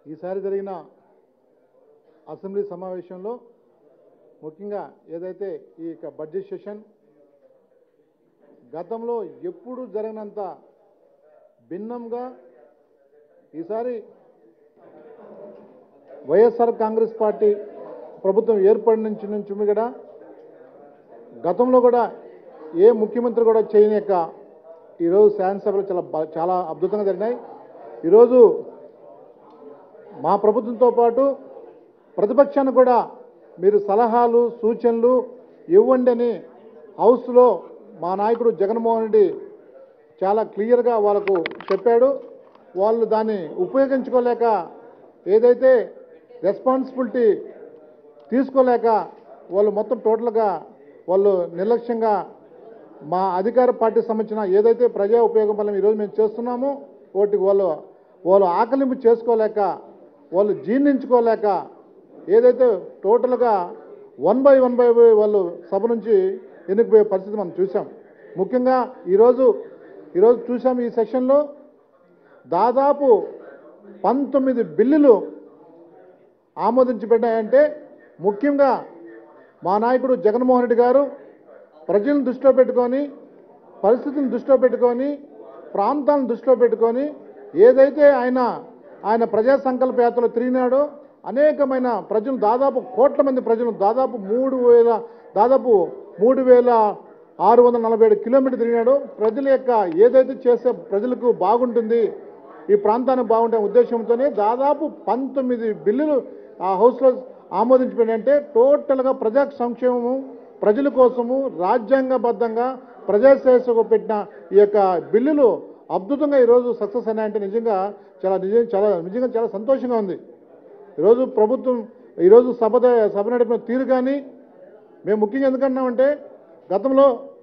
ఈసారి జరిగిన అసెంబ్లీ సమావేశంలో ముఖ్యంగా ఏదైతే ఈ యొక్క బడ్జెట్ సెషన్ గతంలో ఎప్పుడు జరగనంత భిన్నంగా ఈసారి వైఎస్ఆర్ కాంగ్రెస్ పార్టీ ప్రభుత్వం ఏర్పడిన నుంచి నుంచి కూడా గతంలో కూడా ఏ ముఖ్యమంత్రి కూడా చేయని యొక్క ఈరోజు శాసనసభలు చాలా బ- చాలా అద్భుతంగా జరిగినాయి ఈరోజు మా ప్రభుత్వంతో పాటు ప్రతిపక్షాన్ని కూడా మీరు సలహాలు సూచనలు ఇవ్వండి అని హౌస్లో మా నాయకుడు జగన్మోహన్ రెడ్డి చాలా క్లియర్గా వాళ్ళకు చెప్పాడు వాళ్ళు దాన్ని ఉపయోగించుకోలేక ఏదైతే రెస్పాన్సిబిలిటీ తీసుకోలేక వాళ్ళు మొత్తం టోటల్గా వాళ్ళు నిర్లక్ష్యంగా మా అధికార పార్టీ సంబంధించిన ఏదైతే ప్రజా ఉపయోగం వల్ల ఈరోజు మేము చేస్తున్నామో వాటికి వాళ్ళు వాళ్ళు ఆకలింపు చేసుకోలేక వాళ్ళు జీర్ణించుకోలేక ఏదైతే టోటల్గా వన్ బై వన్ బై వాళ్ళు సభ నుంచి ఎన్నికపోయే పరిస్థితి మనం చూసాం ముఖ్యంగా ఈరోజు ఈరోజు చూసాం ఈ సెషన్లో దాదాపు పంతొమ్మిది బిల్లులు ఆమోదించబడ్డాయంటే ముఖ్యంగా మా నాయకుడు జగన్మోహన్ రెడ్డి గారు ప్రజలను దృష్టిలో పెట్టుకొని పరిస్థితిని దృష్టిలో పెట్టుకొని ప్రాంతాలను దృష్టిలో పెట్టుకొని ఏదైతే ఆయన ఆయన ప్రజా సంకల్ప యాత్రలో తిరిగినాడో అనేకమైన ప్రజలు దాదాపు కోట్ల మంది ప్రజలు దాదాపు మూడు వేల దాదాపు మూడు వేల ఆరు వందల నలభై ఏడు కిలోమీటర్ తిరిగినాడు ప్రజల యొక్క ఏదైతే చేసే ప్రజలకు బాగుంటుంది ఈ ప్రాంతానికి బాగుండే ఉద్దేశంతోనే దాదాపు పంతొమ్మిది బిల్లులు ఆ హౌస్లో ఆమోదించబడినంటే టోటల్గా ప్రజా సంక్షేమము ప్రజల కోసము రాజ్యాంగబద్ధంగా ప్రజాసేవకు పెట్టిన ఈ యొక్క బిల్లులు అద్భుతంగా ఈరోజు సక్సెస్ అయినాయంటే నిజంగా చాలా నిజం చాలా నిజంగా చాలా సంతోషంగా ఉంది ఈరోజు ప్రభుత్వం ఈరోజు సభ సభ నడిపిన తీరు కానీ మేము ముఖ్యంగా ఎందుకన్నామంటే గతంలో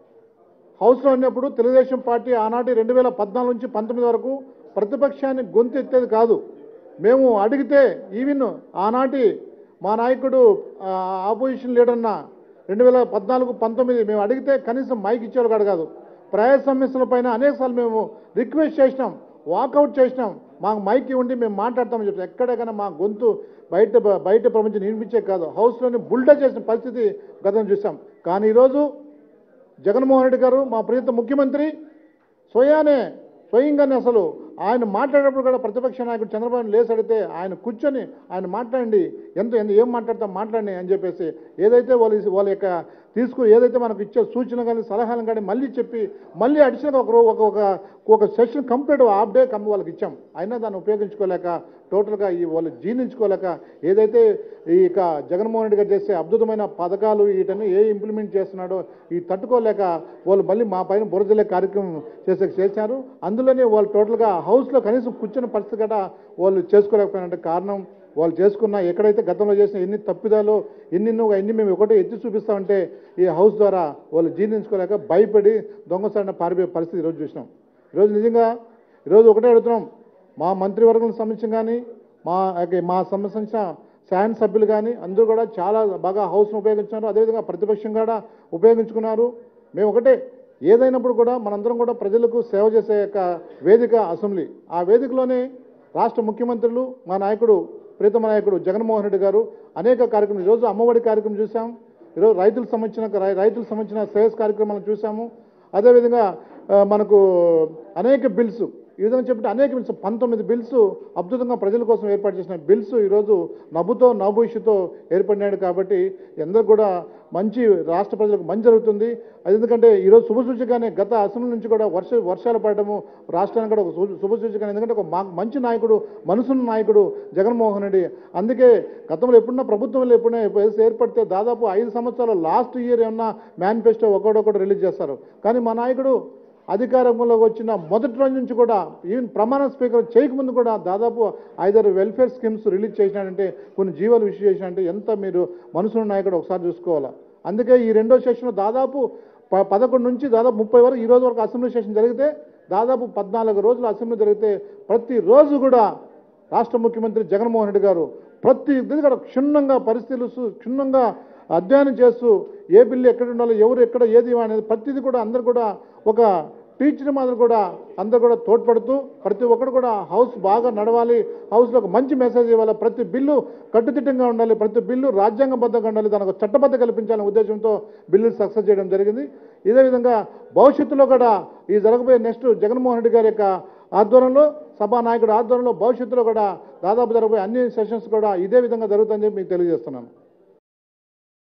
హౌస్లో ఉన్నప్పుడు తెలుగుదేశం పార్టీ ఆనాటి రెండు వేల పద్నాలుగు నుంచి పంతొమ్మిది వరకు ప్రతిపక్షాన్ని గొంతు ఎత్తేది కాదు మేము అడిగితే ఈవెన్ ఆనాటి మా నాయకుడు ఆ, ఆపోజిషన్ లీడర్ అన్న రెండు వేల పద్నాలుగు పంతొమ్మిది మేము అడిగితే కనీసం మైక్ ఇచ్చేవాడు కాదు కాదు ప్రజా సమస్యల పైన అనేకసార్లు మేము రిక్వెస్ట్ చేసినాం వాకౌట్ చేసినాం మాకు మైక్ ఇవ్వండి మేము మాట్లాడతామని చెప్పి ఎక్కడైనా మా గొంతు బయట బయట ప్రపంచం వినిపించే కాదు హౌస్లోనే బుల్డా చేసిన పరిస్థితి గతం చూసాం కానీ ఈరోజు జగన్మోహన్ రెడ్డి గారు మా ప్రియత ముఖ్యమంత్రి స్వయానే స్వయంగానే అసలు ఆయన మాట్లాడేటప్పుడు కూడా ప్రతిపక్ష నాయకుడు చంద్రబాబు నాయుడు లేచి అడిగితే ఆయన కూర్చొని ఆయన మాట్లాడండి ఎంత ఎంత ఏం మాట్లాడతాం మాట్లాడండి అని చెప్పేసి ఏదైతే వాళ్ళు వాళ్ళ యొక్క తీసుకు ఏదైతే మనకు ఇచ్చే సూచనలు కానీ సలహాలు కానీ మళ్ళీ చెప్పి మళ్ళీ అడిషనల్గా ఒక రో- ఒక ఒక ఒక session complete half day come వాళ్ళకి ఇచ్చాం అయినా దాన్ని ఉపయోగించుకోలేక టోటల్గా ఈ వాళ్ళు జీర్ణించుకోలేక ఏదైతే ఈ యొక్క జగన్మోహన్ రెడ్డి గారు చేసే అద్భుతమైన పథకాలు వీటన్ని ఏ ఇంప్లిమెంట్ చేస్తున్నాడో ఈ తట్టుకోలేక వాళ్ళు మళ్ళీ మా పైన బురదలే కార్యక్రమం చేసే చేశారు అందులోనే వాళ్ళు టోటల్గా హౌస్లో కనీసం కూర్చున్న పరిస్థితి కూడా వాళ్ళు చేసుకోలేకపోయినంటే కారణం వాళ్ళు చేసుకున్న ఎక్కడైతే గతంలో చేసిన ఎన్ని తప్పిదాలు ఎన్నెన్నో ఎన్ని మేము ఒకటే ఎత్తి చూపిస్తామంటే ఈ హౌస్ ద్వారా వాళ్ళు జీర్ణించుకోలేక భయపడి దొంగసారిన పారిపోయే పరిస్థితి ఈరోజు చూసినాం ఈరోజు నిజంగా ఈరోజు ఒకటే అడుగుతున్నాం మా మంత్రివర్గం సంబంధించి కానీ మా యొక్క- మా సంబంధించిన శాసన సభ్యులు కానీ అందరూ కూడా చాలా బాగా హౌస్ను ఉపయోగించున్నారు అదేవిధంగా ప్రతిపక్షం కూడా ఉపయోగించుకున్నారు మేము ఒకటే ఏదైనప్పుడు కూడా మనందరం కూడా ప్రజలకు సేవ చేసే యొక్క వేదిక అసెంబ్లీ ఆ వేదికలోనే రాష్ట్ర ముఖ్యమంత్రులు మా నాయకుడు ప్రీతమ నాయకుడు జగన్మోహన్ రెడ్డి గారు అనేక కార్యక్రమం ఈరోజు అమ్మఒడి కార్యక్రమం చూసాం ఈరోజు రైతులకు సంబంధించిన రై- రైతులకు సంబంధించిన సేల్స్ కార్యక్రమాలను చూసాము అదేవిధంగా ఆ, మనకు అనేక బిల్స్ ఈ విధంగా చెప్పి అనేక బిల్స్ పంతొమ్మిది బిల్స్ అద్భుతంగా ప్రజల కోసం ఏర్పాటు చేసిన బిల్స్ ఈరోజు నవ్వుతో నవ్వుషితో ఏర్పడినాడు కాబట్టి అందరూ కూడా మంచి రాష్ట్ర ప్రజలకు మంచి జరుగుతుంది అది ఎందుకంటే ఈరోజు శుభసూచకగానే గత అసెంబ్లీ నుంచి కూడా వర్ష వర్షాలు పడటము రాష్ట్రానికి కూడా ఒక శుభ- శుభసూచకం ఎందుకంటే ఒక మా- మంచి నాయకుడు మనసున్న నాయకుడు జగన్మోహన్ రెడ్డి అందుకే గతంలో ఎప్పుడున్నా ప్రభుత్వంలో ఎప్పుడైనా ఎప్పుడు ఏర్పడితే దాదాపు ఐదు సంవత్సరాలు లాస్ట్ ఇయర్ ఏమన్నా మేనిఫెస్టో ఒకటొకటి రిలీజ్ చేస్తారు కానీ మా నాయకుడు అధికారంలోకి వచ్చిన మొదటి రోజు నుంచి కూడా ఈవెన్ ప్రమాణ స్పీకర్ చేయకముందు కూడా దాదాపు ఐదారు వెల్ఫేర్ స్కీమ్స్ రిలీజ్ చేసినాడంటే కొన్ని జీవాలు ఇష్యూ చేసినాడంటే ఎంత మీరు మనసున్న నాయకుడు ఒకసారి చూసుకోవాలా అందుకే ఈ రెండో సెషన్ దాదాపు ప- పదకొండు నుంచి దాదాపు ముప్పై వరకు ఈ రోజు వరకు అసెంబ్లీ సెషన్ జరిగితే దాదాపు పద్నాలుగు రోజులు అసెంబ్లీ జరిగితే ప్రతిరోజు కూడా రాష్ట్ర ముఖ్యమంత్రి జగన్మోహన్ రెడ్డి గారు ప్రతి ఇది కూడా క్షుణ్ణంగా పరిశీలిస్తూ క్షుణ్ణంగా అధ్యయనం చేస్తూ ఏ బిల్లు ఎక్కడ ఉండాలో ఎవరు ఎక్కడ ఏది అనేది ప్రతిదీ కూడా అందరు కూడా ఒక టీచర్ మాదిరి కూడా అందరూ కూడా తోడ్పడుతూ ప్రతి ఒక్కరు కూడా హౌస్ బాగా నడవాలి హౌస్లో ఒక మంచి మెసేజ్ ఇవ్వాలి ప్రతి బిల్లు కట్టుదిట్టంగా ఉండాలి ప్రతి బిల్లు రాజ్యాంగబద్ధంగా ఉండాలి దానికి చట్టబద్ధ కల్పించాలనే ఉద్దేశంతో బిల్లు సక్సెస్ చేయడం జరిగింది ఇదే విధంగా భవిష్యత్తులో కూడా ఈ జరగబోయే నెక్స్ట్ జగన్మోహన్ రెడ్డి గారి యొక్క ఆధ్వర్యంలో సభానాయకుడు ఆధ్వర్యంలో భవిష్యత్తులో కూడా దాదాపు జరగబోయే అన్ని సెషన్స్ కూడా ఇదే విధంగా జరుగుతుందని చెప్పి మీకు తెలియజేస్తున్నాను